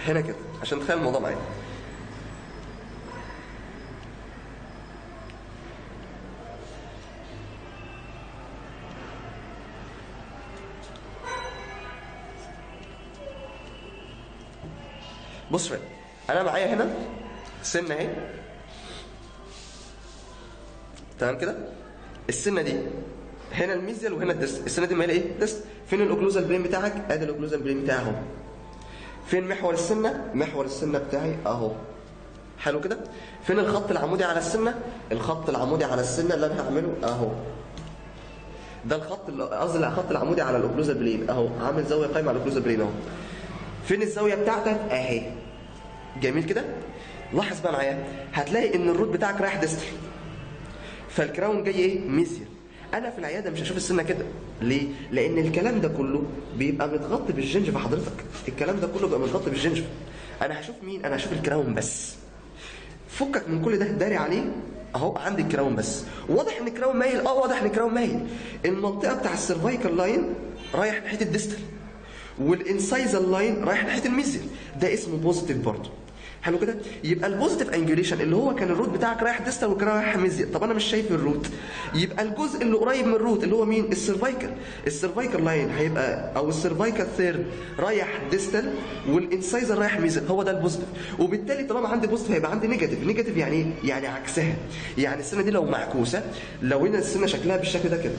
هنا كده عشان تخيل الموضوع معايا بص بقى انا معايا هنا سنه اهي تمام كده السنه دي هنا الميزيال وهنا الدست السنه دي مايله ايه دست فين الاوكلوزال برين بتاعك ادي الاوكلوزال برين بتاعي اهو فين محور السنه محور السنه بتاعي اهو حلو كده فين الخط العمودي على السنه الخط العمودي على السنه اللي انا هعمله اهو ده الخط اللي- قصدي الخط العمودي على الاوكلوزال برين اهو عامل زاويه قايمه على الاوكلوزال برين اهو فين الزاويه بتاعتك اهي جميل كده لاحظ بقى معايا هتلاقي ان الروت بتاعك رايح ديستال فالكراون جاي ايه ميزيال انا في العياده مش هشوف السنه كده ليه لان الكلام ده كله بيبقى متغطي بالجنجفه حضرتك الكلام ده كله بيبقى متغطي بالجنجفه انا هشوف مين انا هشوف الكراون بس فكك من كل ده داري عليه اهو عندي الكراون بس واضح ان الكراون مايل اه واضح ان الكراون مايل المنطقه بتاع السيرفايكال لاين رايح ناحيه الديستال والانسايزال لاين رايح ناحيه الميزيال ده اسمه بوزيتيف برضه حلو كده يبقى البوزيتيف انجوليشن اللي هو كان الروت بتاعك رايح ديستال وكان رايح ميزيال طب انا مش شايف الروت يبقى الجزء اللي قريب من الروت اللي هو مين السيرفايكال السيرفايكال لاين هيبقى او السيرفايكال ثيرد رايح ديستال والانسايزر رايح ميزيال هو ده البوزيتيف وبالتالي طالما عندي بوزيتيف هيبقى عندي نيجاتيف نيجاتيف يعني ايه يعني عكسها يعني السنه دي لو معكوسه لو هنا السنه شكلها بالشكل ده كده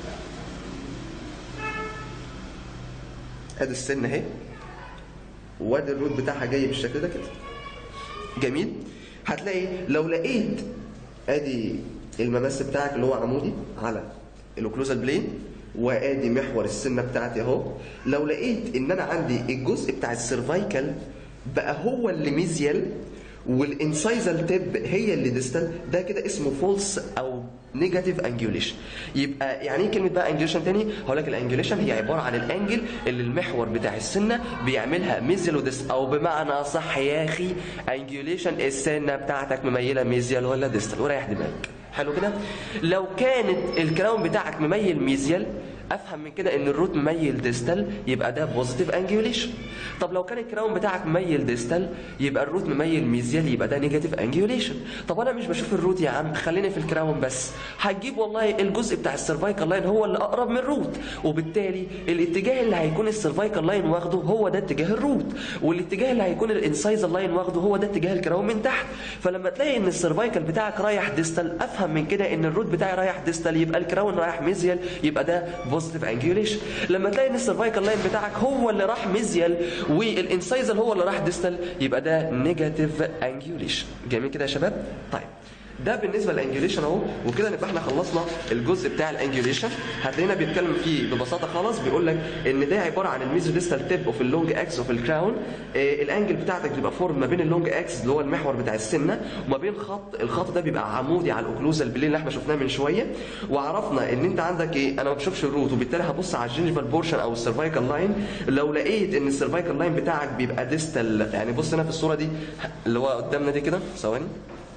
ادي السن اهي وادي الروت بتاعها جاي بالشكل ده كده جميل هتلاقي لو لقيت ادي الممس بتاعك اللي هو عمودي على الاوكلوزال بلين وادي محور السنه بتاعتي اهو لو لقيت ان انا عندي الجزء بتاع السيرفايكال بقى هو اللي ميزيال والانسايزال تيب هي اللي ديستال ده كده اسمه فولس او نيجاتيف انجوليشن يبقى يعني ايه كلمه بقى انجوليشن تاني هقول لك الانجوليشن هي عباره عن الانجل اللي المحور بتاع السنه بيعملها ميزيال وديست او بمعنى صح يا اخي انجوليشن السنه بتاعتك مميله ميزيال ولا ديستال وريح دماغك حلو كده لو كانت الكراون بتاعك مميل ميزيال افهم من كده ان الروت مميل ديستال يبقى ده بوزيتيف انجوليشن طب لو كان الكراون بتاعك مميل ديستال يبقى الروت مميل ميزيال يبقى ده نيجاتيف انجوليشن طب انا مش بشوف الروت يا عم خليني في الكراون بس هتجيب والله الجزء بتاع السيرفايكال لاين هو اللي اقرب من الروت وبالتالي الاتجاه اللي هيكون السيرفايكال لاين واخده هو ده اتجاه الروت والاتجاه اللي هيكون الانسايزر لاين واخده هو ده اتجاه الكراون من تحت فلما تلاقي ان السيرفايكال بتاعك رايح ديستال افهم من كده ان الروت بتاعي رايح ديستال يبقى الكراون رايح ميزيال يبقى ده بوزيتيف انجوليشن لما تلاقي ان السيرفايكال لاين بتاعك هو اللي راح ميزيال والانسايزر هو اللي راح ديستال يبقى ده نيجاتيف انجوليشن جميل كده يا شباب طيب ده بالنسبه للانجوليشن اهو وكده نبقى احنا خلصنا الجزء بتاع الانجوليشن هتلاقينا بيتكلم فيه ببساطه خالص بيقول لك ان ده عباره عن الميزو ديستال تيب اوف اللونج اكس اوف الكراون آه الانجل بتاعتك بتبقى فورم ما بين اللونج اكس اللي هو المحور بتاع السنه وما بين خط الخط ده بيبقى عمودي على الاوكلوزال بلين اللي احنا شفناه من شويه وعرفنا ان انت عندك ايه انا ما بشوفش الروت وبالتالي هبص على الجينجيفال بورشن او السيرفايكال لاين لو لقيت ان السيرفايكال لاين بتاعك بيبقى ديستال يعني بص هنا في الصوره دي اللي هو قدامنا دي كده ثواني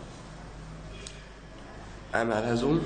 اعمل عليها زوم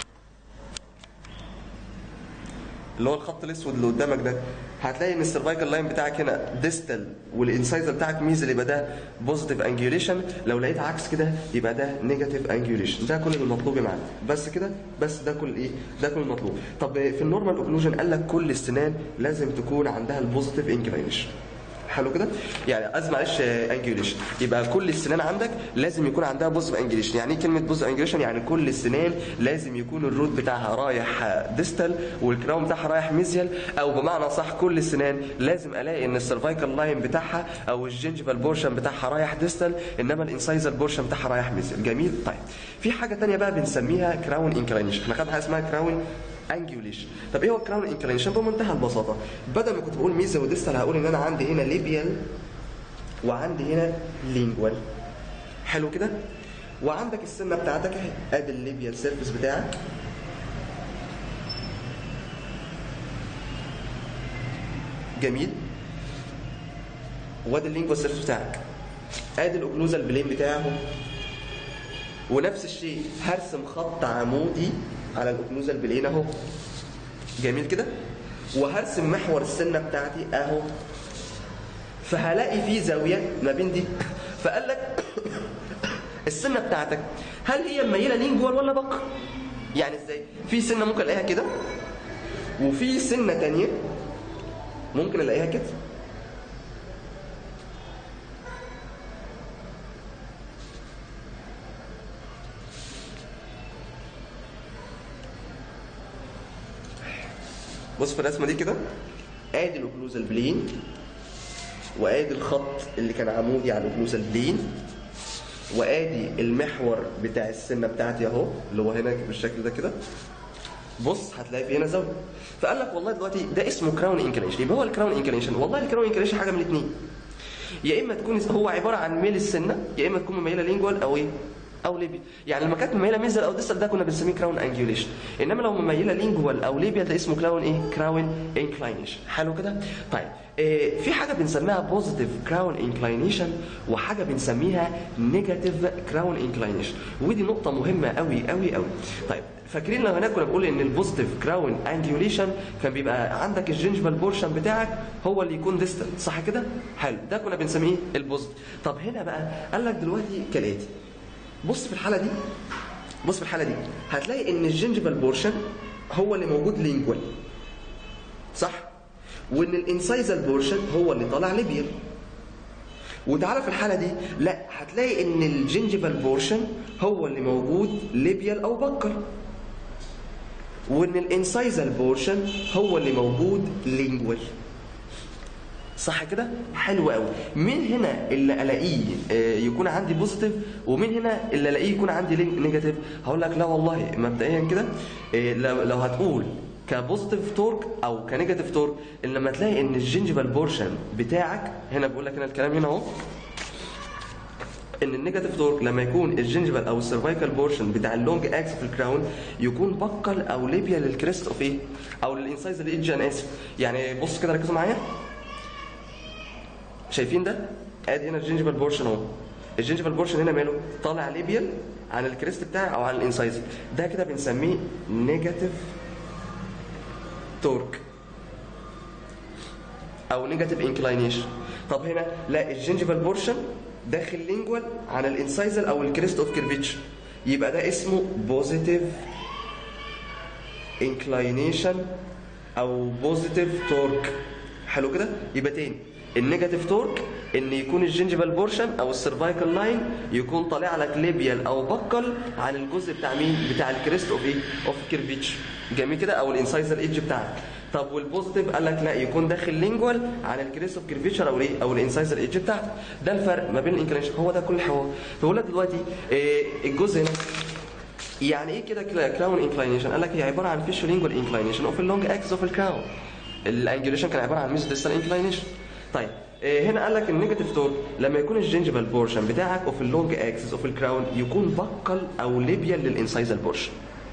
اللي هو الخط الاسود اللي قدامك ده هتلاقي ان السيرفايكال لاين بتاعك هنا ديستال والانسايزر بتاعك ميزل يبقى ده بوزيتيف انجوليشن لو لقيت عكس كده يبقى ده نيجاتيف انجوليشن ده كل المطلوب معاك بس كده بس ده كل ايه ده كل المطلوب طب في النورمال اوكلوجن قال لك كل السنان لازم تكون عندها البوزيتيف انكلينيشن حلو كده يعني از معلش انجوليشن يبقى كل السنان عندك لازم يكون عندها بوزيتيف انجوليشن يعني ايه كلمه بوزيتيف انجوليشن يعني كل السنان لازم يكون الروت بتاعها رايح ديستال والكراون بتاعها رايح ميزيال او بمعنى صح كل السنان لازم الاقي ان السيرفايكال لاين بتاعها او الجنجفال بورشن بتاعها رايح ديستال انما الانسايزر بورشن بتاعها رايح ميزيال جميل طيب في حاجه ثانيه بقى بنسميها كراون انكلينيشن احنا خدنا حاجه اسمها كراون انجوليشن طب ايه هو الكراون انكلينيشن بمنتهى البساطه بدل ما كنت بقول ميزه وديستال هقول ان انا عندي هنا ليبيال وعندي هنا لينجوال حلو كده وعندك السنه بتاعتك اهي ادي الليبيال سيرفيس بتاعك جميل وادي اللينجوال سيرفيس بتاعك ادي الاوكلوزال بلين بتاعه ونفس الشيء هرسم خط عمودي على الاوكلوزال بلين اهو جميل كده وهرسم محور السنه بتاعتي اهو فهلاقي في زاويه ما بين دي فقال لك السنه بتاعتك هل هي مميله لينجوال ولا بقر يعني ازاي في سنه ممكن الاقيها كده وفي سنه تانية ممكن الاقيها كده بص في الرسمه دي كده ادي الاوكلوزال بلين وادي الخط اللي كان عمودي على الاوكلوزال بلين وادي المحور بتاع السنه بتاعتي اهو اللي هو هنا بالشكل ده كده بص هتلاقي في هنا زاويه فقال لك والله دلوقتي ده اسمه كراون انكليشن يبقى هو الكراون انكليشن والله الكراون انكليشن حاجه من الاثنين يا اما تكون هو عباره عن ميل السنه يا اما تكون مميله لينجوال او ايه او ليبيا يعني لما كانت مميله ميزل او ديستال ده كنا بنسميه كراون انجوليشن انما لو مميله لينجوال او ليبيا ده اسمه كراون ايه كراون انكلاينيشن حلو كده طيب إيه في حاجه بنسميها بوزيتيف كراون انكلاينيشن وحاجه بنسميها نيجاتيف كراون انكلاينيشن ودي نقطه مهمه قوي قوي قوي طيب فاكرين لو هناك كنا بنقول ان البوزيتيف كراون انجوليشن كان بيبقى عندك الجنجفال بورشن بتاعك هو اللي يكون ديستال صح كده حلو ده كنا بنسميه البوزيتيف طب هنا بقى قال لك دلوقتي كالاتي بص في الحاله دي بص في الحاله دي هتلاقي ان الجنجفال بورشن هو اللي موجود لينجوال صح وان الانسايزال بورشن هو اللي طالع ليبيال وتعالى في الحاله دي لا هتلاقي ان الجنجفال بورشن هو اللي موجود ليبيال او بكر وان الانسايزال بورشن هو اللي موجود لينجوال صح كده حلو قوي مين هنا اللي الاقيه آه، يكون عندي بوزيتيف ومين هنا اللي الاقيه يكون عندي نيجاتيف هقول لك لا والله مبدئيا كده آه، لو لو هتقول كبوزيتيف تورك او كنيجاتيف تورك إن لما تلاقي ان الجنجفال بورشن بتاعك هنا بقول لك هنا الكلام هنا اهو ان النيجاتيف تورك لما يكون الجنجفال او السيرفايكال بورشن بتاع اللونج اكس في الكراون يكون بقل او ليبيا للكريست اوف ايه او للانسايزر ايدج انا اسف يعني بص كده ركزوا معايا شايفين ده ادي هنا الجنجفال بورشن اهو الجنجفال بورشن هنا ماله طالع ليبيال عن الكريست بتاعي او عن الانسايزر ده كده بنسميه نيجاتيف تورك او نيجاتيف انكلاينيشن طب هنا لا الجنجفال بورشن داخل لينجوال عن الانسايزر او الكريست اوف كيرفيتش يبقى ده اسمه بوزيتيف انكلاينيشن او بوزيتيف تورك حلو كده يبقى تاني النيجاتيف تورك ان يكون الجنجفال بورشن او السيرفايكال لاين يكون طالع لك ليبيال او بقل عن الجزء بتاع مين بتاع الكريست اوف ايه اوف كيرفيتش جميل كده او الانسايزر ايدج بتاعك طب والبوزيتيف قال لك لا يكون داخل لينجوال عن الكريست اوف كيرفيتشر او ايه او الانسايزر ايدج بتاعتك ده الفرق ما بين الانكلينيشن هو ده كل الحوار فبقول لك دلوقتي إيه الجزء هنا يعني ايه كده كراون انكلاينيشن قال لك هي عباره عن فيش لينجوال انكلاينيشن اوف اللونج اكس اوف الكراون الانجوليشن كان عباره عن ميزو ديستال انكلاينيشن طيب إيه هنا قال لك النيجاتيف تون لما يكون الجنجفال بورشن بتاعك اوف اللونج اكسس اوف الكراون يكون بقل او ليبيال للانسايزال بورشن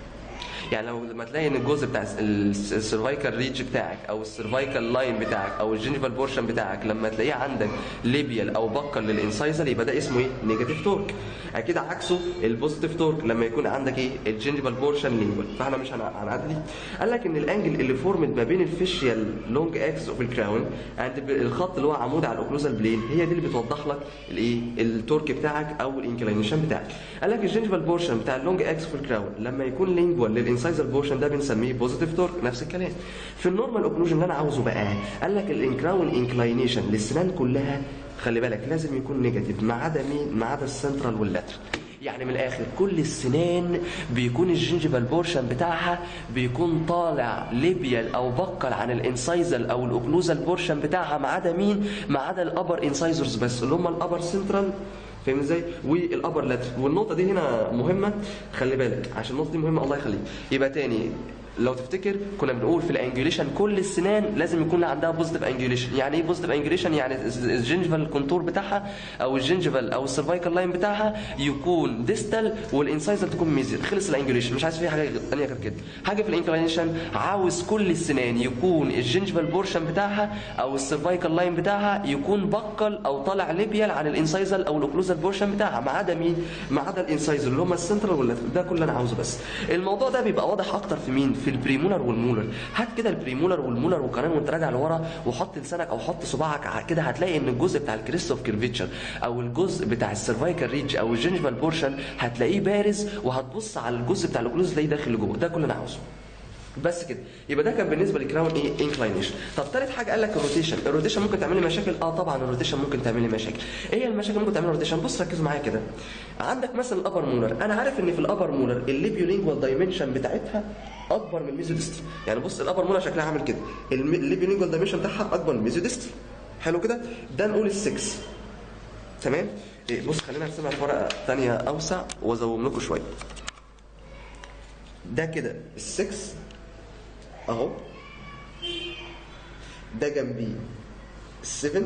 يعني لو لما تلاقي ان الجزء بتاع السيرفايكال ريتش بتاعك او السيرفايكال لاين بتاعك او الجنجفال بورشن بتاعك لما تلاقيه عندك ليبيال او بقل للانسايزر يبقى ده اسمه ايه نيجاتيف تورك اكيد عكسه البوزيتيف تورك لما يكون عندك ايه الجنجفال بورشن لينجوال فاحنا مش هنعدي دي قال لك ان الانجل اللي فورمد ما بين الفيشيال لونج اكس اوف الكراون عند الخط اللي هو عمود على الاوكلوزال بلين هي دي اللي بتوضح لك الايه التورك بتاعك او الانكلينيشن بتاعك قال لك الجنجفال بورشن بتاع اللونج اكس اوف الكراون لما يكون لينجوال للانسايزر بورشن ده بنسميه بوزيتيف تورك نفس الكلام في النورمال اوكلوجن اللي انا عاوزه بقى قال لك الانكراون انكلاينيشن للسنان كلها خلي بالك لازم يكون نيجاتيف ما عدا مين ما عدا السنترال واللاترال يعني من الاخر كل السنان بيكون الجنجفال بورشن بتاعها بيكون طالع ليبيال او بقل عن الانسايزل او الاوكلوزال بورشن بتاعها ما عدا مين ما عدا الابر انسايزرز بس اللي هم الابر سنترال فاهم ازاي والابر لاترال والنقطه دي هنا مهمه خلي بالك عشان النقطه دي مهمه الله يخليك يبقى تاني لو تفتكر كنا بنقول في الانجوليشن كل السنان لازم يكون عندها بوزيتيف انجوليشن يعني ايه بوزيتيف انجوليشن يعني الجنجفال كونتور بتاعها او الجنجفال او السيرفايكال لاين بتاعها يكون ديستال والانسايزر تكون ميزر خلص الانجوليشن مش عايز فيها حاجه ثانيه غير كده حاجه في الانكلينيشن عاوز كل السنان يكون الجنجفال بورشن بتاعها او السيرفايكال لاين بتاعها يكون بقل او طالع ليبيال عن الانسايزر او الاوكلوزال بورشن بتاعها ما عدا مين ما عدا الانسايزر اللي هم السنترال واللاترال ده كل اللي انا عاوزه بس الموضوع ده بيبقى واضح اكتر في مين في البريمولر والمولر هات كده البريمولر والمولر وكمان وانت راجع لورا وحط لسانك او حط صباعك ع- كده هتلاقي ان الجزء بتاع الكريست اوف كيرفيتشر او الجزء بتاع السيرفايكال ريج او الجينجفال بورشن هتلاقيه بارز وهتبص على الجزء بتاع الاوكلوز تلاقيه داخل لجوه ده كل اللي انا عاوزه بس كده يبقى ده كان بالنسبه لكراون ايه انكلاينيشن طب ثالث حاجه قال لك الروتيشن الروتيشن ممكن تعمل لي مشاكل اه طبعا الروتيشن ممكن تعمل لي مشاكل ايه هي المشاكل اللي ممكن تعمل روتيشن بص ركزوا معايا كده عندك مثلا الابر مولر انا عارف ان في الابر مولر الليبيولينجوال دايمنشن بتاعتها اكبر من الميزوديستر يعني بص الابر مولر شكلها عامل كده الم- الليبيولينجوال دايمنشن بتاعها اكبر من الميزوديستر حلو كده ده نقول السكس تمام إيه بص خلينا نرسمها في ورقه ثانيه اوسع وازوم لكم شويه ده كده السكس اهو ده جنبيه السفن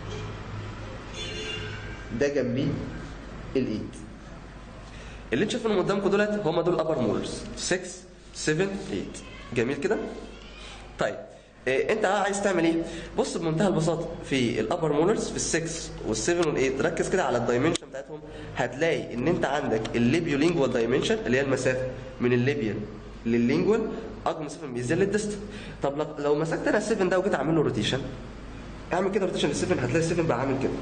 ده جنبيه الايد اللي انت شايفينهم قدامكم دولت هم دول ابر مولرز 6 7 8 جميل كده طيب إيه انت عايز تعمل ايه بص بمنتهى البساطه في الابر مولرز في ال6 وال7 وال8 ركز كده على الدايمنشن بتاعتهم هتلاقي ان انت عندك الليبيولينجوال دايمنشن اللي هي المسافه من الليبيال لللينجوال اكبر مسافه من البيزيال للديست طب لو- لو مسكت انا ال7 ده وجيت اعمل له روتيشن اعمل كده روتيشن لل7 هتلاقي ال7 بقى عامل كده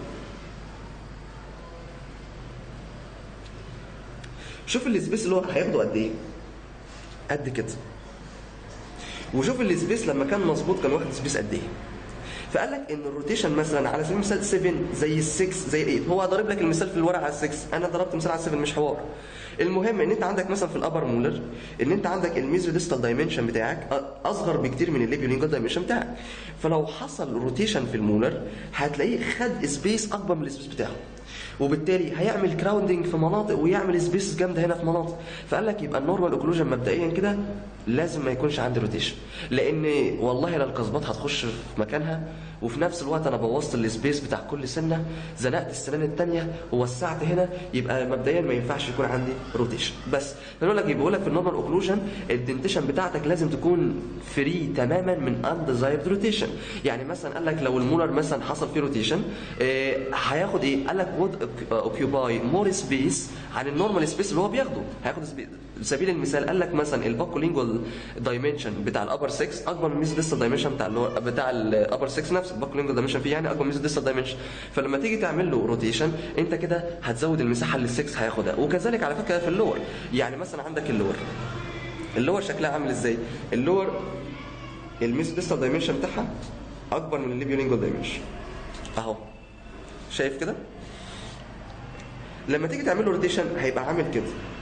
شوف السبيس اللي هو هياخده قد ايه قد كده وشوف السبيس لما كان مظبوط كان واخد سبيس قد ايه فقال لك ان الروتيشن مثلا على سبيل المثال 7 زي ال 6 زي ال 8 هو ضارب لك المثال في الورقه على ال 6 انا ضربت مثال على ال 7 مش حوار المهم ان انت عندك مثلا في الابر مولر ان انت عندك الميزو ديستال دايمنشن بتاعك أ- اصغر بكتير من الليبيولينجال دايمنشن بتاعك فلو حصل روتيشن في المولر هتلاقيه خد سبيس اكبر من السبيس بتاعه وبالتالي هيعمل كراودنج في مناطق ويعمل سبيس جامده هنا في مناطق فقال لك يبقى النورمال اوكلوجن مبدئيا كده لازم ما يكونش عندي روتيشن لان والله لا القصبات هتخش في مكانها وفي نفس الوقت انا بوظت السبيس بتاع كل سنه زنقت السنان الثانيه ووسعت هنا يبقى مبدئيا ما ينفعش يكون عندي روتيشن بس بيقول لك بيقول لك في النورمال اوكلوجن الدنتيشن بتاعتك لازم تكون فري تماما من انديزايرد روتيشن يعني مثلا قال لك لو المولر مثلا حصل فيه روتيشن آه، هياخد ايه قال لك وود اوكيوباي مور سبيس عن النورمال سبيس اللي هو بياخده هياخد سبيس سبيل المثال قال لك مثلا الباكولينجوال دايمنشن بتاع الابر 6 اكبر من الميزوديستال دايمنشن بتاع اللي هو بتاع الابر 6 نفسه الباكولينجوال دايمنشن فيه يعني اكبر من الميزوديستال دايمنشن فلما تيجي تعمل له روتيشن انت كده هتزود المساحه اللي ال 6 هياخدها وكذلك على فكره في اللور يعني مثلا عندك اللور اللور شكلها عامل ازاي اللور الميزوديستال دايمنشن بتاعها اكبر من الليبيولينجوال دايمنشن اهو شايف كده لما تيجي تعمل له روتيشن هيبقى عامل كده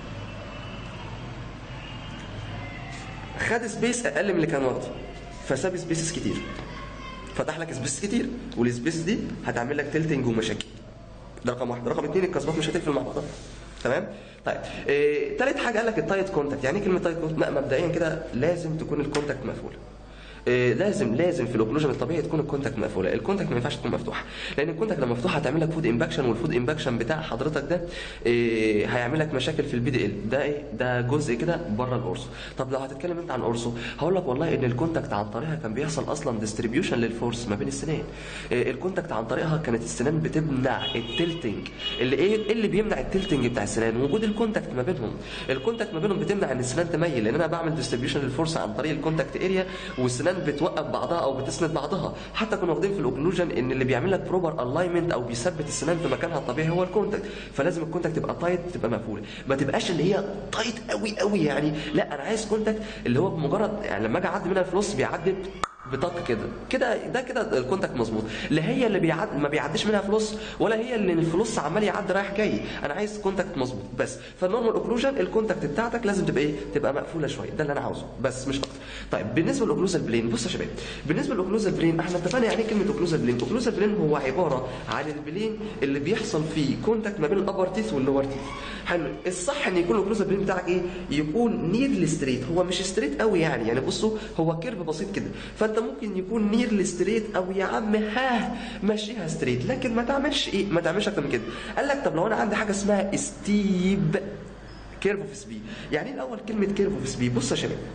خد سبيس اقل من اللي كان واخده فساب سبيسز كتير فتح لك سبيس كتير والسبيس دي هتعمل لك تلتنج ومشاكل ده رقم واحد رقم اثنين الكسبات مش هتقفل مع بعضها تمام طيب إيه، تالت حاجه قال لك التايت كونتاكت يعني ايه كلمه تايت كونتاكت لا مبدئيا كده لازم تكون الكونتاكت مقفول إيه، لازم لازم في الاوكلوجن الطبيعي تكون الكونتاكت مقفوله الكونتاكت ما ينفعش تكون مفتوحه لان الكونتاكت لما مفتوحه هتعمل لك فود امباكشن والفود امباكشن بتاع حضرتك ده إيه، هيعمل لك مشاكل في البي دي ال ده ايه ده جزء كده بره الاورسو طب لو هتتكلم انت عن اورسو هقول لك والله ان الكونتاكت عن طريقها كان بيحصل اصلا ديستريبيوشن للفورس ما بين السنان إيه، الكونتاكت عن طريقها كانت السنان بتمنع التلتنج اللي ايه إيه اللي بيمنع التلتنج بتاع السنان وجود الكونتاكت ما بينهم الكونتاكت ما بينهم بتمنع ان السنان تميل لان انا بعمل ديستريبيوشن للفورس عن طريق الكونتاكت اريا والسنان بتوقف بعضها او بتسند بعضها حتى كنا واخدين في الاوكلوجن ان اللي بيعمل لك بروبر الاينمنت او بيثبت السنان في مكانها الطبيعي هو الكونتاكت فلازم الكونتاكت تبقى تايت تبقى مقفوله ما تبقاش اللي هي تايت قوي قوي يعني لا انا عايز كونتاكت اللي هو بمجرد يعني لما اجي اعدي منها الفلوس بيعدي بطق كده كده ده كده الكونتاكت مظبوط لا هي اللي بيعد ما بيعديش منها فلوس ولا هي اللي الفلوس عمال يعدي رايح جاي انا عايز كونتاكت مظبوط بس فالنورمال اوكلوجن الكونتاكت بتاعتك لازم تبقى ايه تبقى مقفوله شويه ده اللي انا عاوزه بس مش اكتر طيب بالنسبه للاوكلوزال بلين بص يا شباب بالنسبه للاوكلوزال بلين احنا اتفقنا يعني ايه كلمه اوكلوزال بلين اوكلوزال بلين هو عباره عن البلين اللي بيحصل فيه كونتاكت ما بين الابر تيث واللور تيث حلو الصح ان يكون الاوكلوزال بلين بتاعك ايه يكون نير ستريت هو مش ستريت قوي يعني يعني بصوا هو كيرف بسيط كده فانت ممكن يكون نير ستريت او يا عم ها مشيها ستريت لكن ما تعملش ايه ما تعملش اكتر من كده قال لك طب لو انا عندي حاجه اسمها ستيب كيرف اوف سبي يعني ايه الاول كلمه كيرف اوف سبي بص يا شباب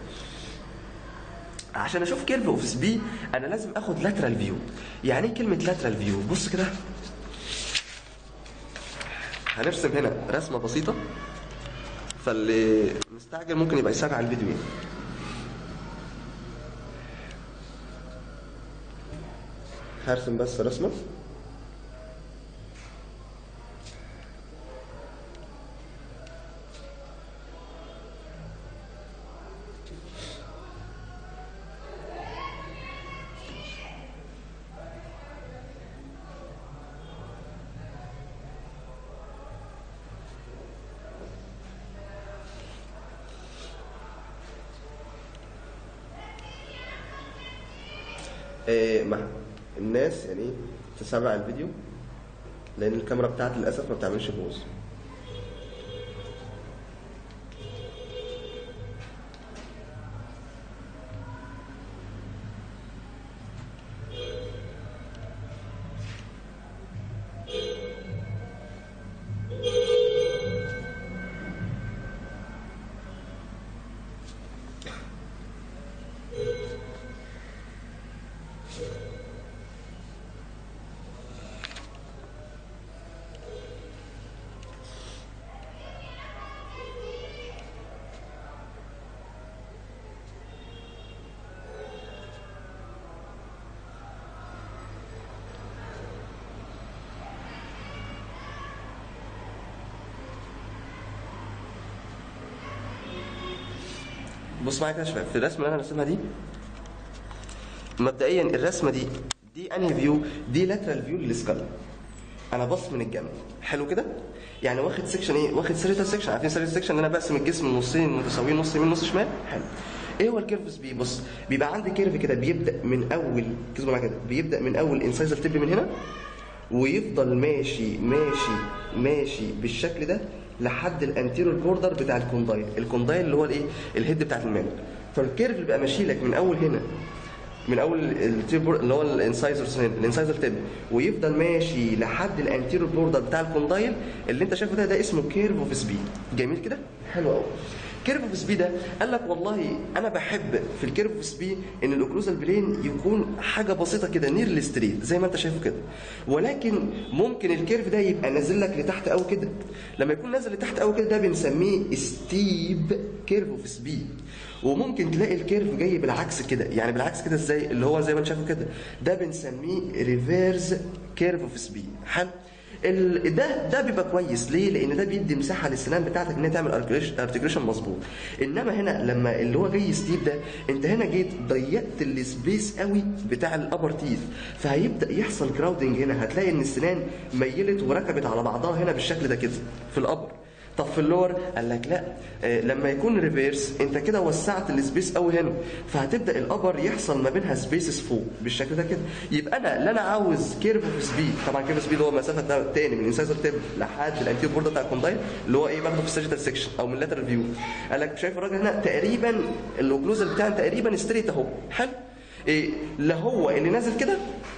عشان اشوف كيرف اوف سبي انا لازم اخد لاترال فيو يعني ايه كلمه لاترال فيو بص كده هنرسم هنا رسمه بسيطه فاللي مستعجل ممكن يبقى يسرع الفيديو يعني. هرسم بس رسمه إيه مع الناس يعني تسرع الفيديو لان الكاميرا بتاعتي للاسف ما بتعملش بوز بص معايا كده يا شباب في الرسمه اللي انا راسمها دي مبدئيا الرسمه دي دي انهي فيو دي لاترال فيو للسكال انا باص من الجنب حلو كده يعني واخد سيكشن ايه واخد سيريتال سيكشن عارفين سيريتال سيكشن ان انا بقسم الجسم نصين متساويين نص يمين نص شمال حلو ايه هو الكيرفز بي بص بيبقى عندي كيرف كده بيبدا من اول كذبوا معايا كده بيبدا من اول انسايزر تب من هنا ويفضل ماشي ماشي ماشي بالشكل ده لحد الانتيريور بوردر بتاع الكوندايل الكوندايل اللي هو الايه الهيد بتاعت المال فالكيرف اللي بقى ماشي لك من اول هنا من اول التيبر اللي هو الانسايزر الانسايزر تيب ويفضل ماشي لحد الانتيريور بوردر بتاع الكوندايل اللي انت شايفه ده ده اسمه كيرف اوف سبيد جميل كده حلو قوي كيرف اوف سبي ده قال لك والله انا بحب في الكيرف اوف سبي ان الاوكلوزال بلين يكون حاجه بسيطه كده نير الستريت زي ما انت شايفه كده ولكن ممكن الكيرف ده يبقى نازل لك لتحت قوي كده لما يكون نازل لتحت قوي كده ده بنسميه ستيب كيرف اوف سبي وممكن تلاقي الكيرف جاي بالعكس كده يعني بالعكس كده ازاي اللي هو زي ما انت شايفه كده ده بنسميه ريفيرز كيرف اوف سبي حلو ال... ده ده بيبقى كويس ليه؟ لان ده بيدي مساحه للسنان بتاعتك ان هي تعمل ارتكريشن مظبوط انما هنا لما اللي هو جاي ستيب ده انت هنا جيت ضيقت السبيس قوي بتاع الابر تيث فهيبدا يحصل كراودنج هنا هتلاقي ان السنان ميلت وركبت على بعضها هنا بالشكل ده كده في الابر طب في اللور قال لك لا آه لما يكون ريفيرس انت كده وسعت السبيس قوي هنا فهتبدا الابر يحصل ما بينها سبيسز فوق بالشكل ده كده يبقى انا لا انا عاوز كيرف اوف سبيد طبعا كيرف سبيد هو مسافه ده تاني من انسايزر تيب لحد الانتير بورد بتاع الكوندايل اللي هو ايه باخده في الساجيتال سيكشن او من اللاترال فيو قال لك شايف الراجل هنا تقريبا الاوكلوزال بتاعي تقريبا ستريت اهو حلو إيه لا هو اللي نازل كده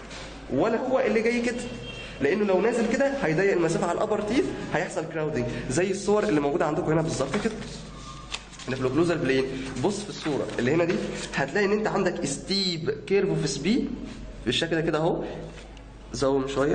ولا هو اللي جاي كده لانه لو نازل كده هيضيق المسافه على الابر تيث هيحصل كراودنج زي الصور اللي موجوده عندكم هنا بالظبط كده هنا في الاوكلوزال بلين بص في الصوره اللي هنا دي هتلاقي ان انت عندك ستيب كيرف اوف سبي بالشكل ده كده اهو زوم شويه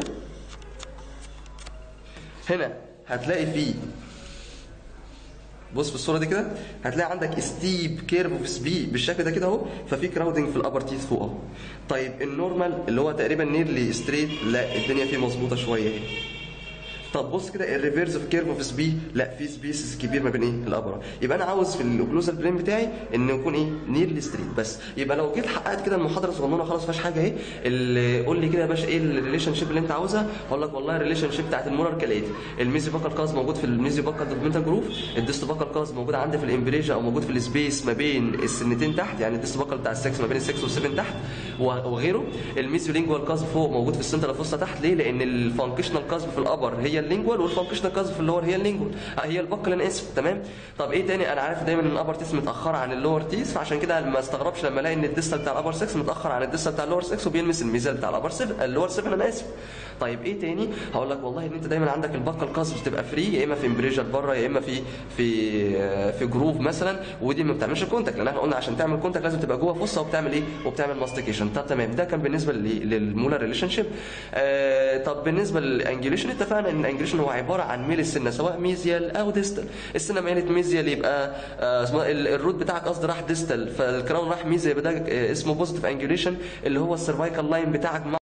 هنا هتلاقي فيه بص في الصوره دي كده هتلاقي عندك ستيب كيرف اوف سبي بالشكل ده كده اهو ففي كراودنج في الابر تيث فوق اهو طيب النورمال اللي هو تقريبا نيرلي ستريت لا الدنيا فيه مظبوطه شويه اهي طب بص كده الريفيرس اوف كيرف اوف سبي لا في سبيسز كبير ما بين ايه الابره يبقى انا عاوز في الاوكلوزال بلين بتاعي انه يكون ايه نيرلي ستريت بس يبقى لو جيت حققت كده المحاضره صغنونه خلاص فيهاش حاجه اهي اللي قول لي كده يا باشا ايه الريليشن شيب اللي انت عاوزها هقول لك والله الريليشن شيب بتاعت المولر كالاتي الميزي باكال كاز موجود في الميزي باكال دوكمنتال جروف الديست باكال كاز موجود عندي في الامبريجا او موجود في السبيس ما بين السنتين تحت يعني الديست باكال بتاع السكس ما بين السكس والسفن تحت وغيره الميزيو لينجوال كاز فوق موجود في السنتر الفوسطى تحت ليه لان الفانكشنال كاز في الابر هي اللينجوال والفانكشنال كاز في اللور هي اللينجوال هي الباكل انا اسف تمام طب ايه تاني انا عارف دايما ان الابر تيس متاخره عن اللور تيس فعشان كده ما استغربش لما الاقي ان الديستال بتاع الابر 6 متاخر عن الديستال بتاع اللور 6 وبيلمس الميزال بتاع الابر 7 اللور 7 انا اسف طيب ايه تاني هقول لك والله ان انت دايما عندك الباكل كاز بتبقى فري يا اما في امبريجر بره يا اما في في في جروف مثلا ودي ما بتعملش كونتاكت لان احنا قلنا عشان تعمل كونتاكت لازم تبقى جوه فصه وبتعمل ايه وبتعمل ماستيكيشن طب تمام ده كان بالنسبه للمولر ريليشن شيب آه طب بالنسبه للانجليشن اتفقنا ان الانجليشن هو عباره عن ميل السنه سواء ميزيال او ديستال السنه ميلت ميزيال يبقى آه الروت بتاعك قصدي راح ديستال فالكراون راح ميزيال يبقى ده اسمه بوزيتيف انجليشن اللي هو السيرفايكال لاين بتاعك